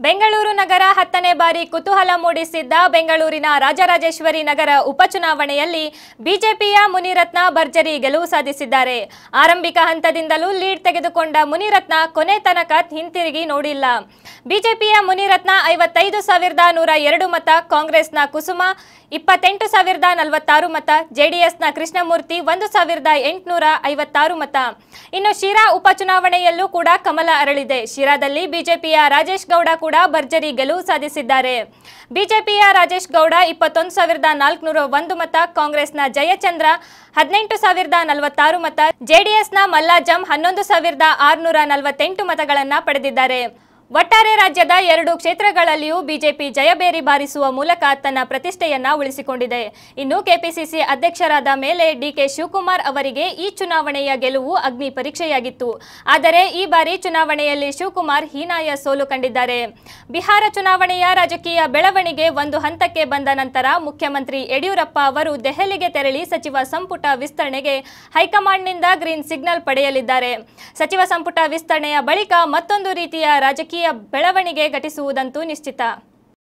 ಬೆಂಗಳೂರು ನಗರ ಹತ್ತನೇ ಬಾರಿ ಕುತೂಹಲ ಮೂಡಿಸಿದ್ದ ಬೆಂಗಳೂರಿನ ರಾಜರಾಜೇಶ್ವರಿ ನಗರ ಉಪಚುನಾವಣೆಯಲ್ಲಿ ಬಿಜೆಪಿಯ ಮುನಿರತ್ನ ಭರ್ಜರಿ ಗೆಲುವು ಸಾಧಿಸಿದ್ದಾರೆ ಆರಂಭಿಕ ಹಂತದಿಂದಲೂ ಲೀಡ್ ತೆಗೆದುಕೊಂಡ ಮುನಿರತ್ನ ಕೊನೆ ತನಕ ಹಿಂತಿರುಗಿ ನೋಡಿಲ್ಲ ಬಿಜೆಪಿಯ ಮುನಿರತ್ನ ಐವತ್ತೈದು ಸಾವಿರದ ನೂರ ಎರಡು ಮತ ಕಾಂಗ್ರೆಸ್ನ ಕುಸುಮ ಇಪ್ಪತ್ತೆಂಟು ಸಾವಿರದ ನಲವತ್ತಾರು ಮತ ಜೆಡಿಎಸ್ನ ಕೃಷ್ಣಮೂರ್ತಿ ಒಂದು ಸಾವಿರದ ಎಂಟುನೂರ ಐವತ್ತಾರು ಮತ ಇನ್ನು ಶಿರಾ ಉಪಚುನಾವಣೆಯಲ್ಲೂ ಕೂಡ ಕಮಲ ಅರಳಿದೆ ಶಿರಾದಲ್ಲಿ ಬಿಜೆಪಿಯ ರಾಜೇಶ್ ಗೌಡ ಕೂಡ ಭರ್ಜರಿ ಗೆಲುವು ಸಾಧಿಸಿದ್ದಾರೆ ಬಿಜೆಪಿಯ ರಾಜೇಶ್ ಗೌಡ ಇಪ್ಪತ್ತೊಂದು ಸಾವಿರದ ನಾಲ್ಕುನೂರ ಒಂದು ಮತ ಕಾಂಗ್ರೆಸ್ನ ಜಯಚಂದ್ರ ಹದಿನೆಂಟು ಸಾವಿರದ ನಲವತ್ತಾರು ಮತ ಜೆಡಿಎಸ್ನ ಮಲ್ಲಾಜಂ ಹನ್ನೊಂದು ಸಾವಿರದ ಆರುನೂರ ನಲವತ್ತೆಂಟು ಮತಗಳನ್ನು ಪಡೆದಿದ್ದಾರೆ ಒಟ್ಟಾರೆ ರಾಜ್ಯದ ಎರಡು ಕ್ಷೇತ್ರಗಳಲ್ಲಿಯೂ ಬಿಜೆಪಿ ಜಯಬೇರಿ ಬಾರಿಸುವ ಮೂಲಕ ತನ್ನ ಪ್ರತಿಷ್ಠೆಯನ್ನ ಉಳಿಸಿಕೊಂಡಿದೆ ಇನ್ನು ಕೆಪಿಸಿಸಿ ಅಧ್ಯಕ್ಷರಾದ ಮೇಲೆ ಡಿಕೆ ಶಿವಕುಮಾರ್ ಅವರಿಗೆ ಈ ಚುನಾವಣೆಯ ಗೆಲುವು ಅಗ್ನಿ ಪರೀಕ್ಷೆಯಾಗಿತ್ತು ಆದರೆ ಈ ಬಾರಿ ಚುನಾವಣೆಯಲ್ಲಿ ಶಿವಕುಮಾರ್ ಹೀನಾಯ ಸೋಲು ಕಂಡಿದ್ದಾರೆ ಬಿಹಾರ ಚುನಾವಣೆಯ ರಾಜಕೀಯ ಬೆಳವಣಿಗೆ ಒಂದು ಹಂತಕ್ಕೆ ಬಂದ ನಂತರ ಮುಖ್ಯಮಂತ್ರಿ ಯಡಿಯೂರಪ್ಪ ಅವರು ದೆಹಲಿಗೆ ತೆರಳಿ ಸಚಿವ ಸಂಪುಟ ವಿಸ್ತರಣೆಗೆ ಹೈಕಮಾಂಡ್ನಿಂದ ಗ್ರೀನ್ ಸಿಗ್ನಲ್ ಪಡೆಯಲಿದ್ದಾರೆ ಸಚಿವ ಸಂಪುಟ ವಿಸ್ತರಣೆಯ ಬಳಿಕ ಮತ್ತೊಂದು ರೀತಿಯ ರಾಜಕೀಯ ಬೆಳವಣಿಗೆ ಘಟಿಸುವುದಂತೂ ನಿಶ್ಚಿತ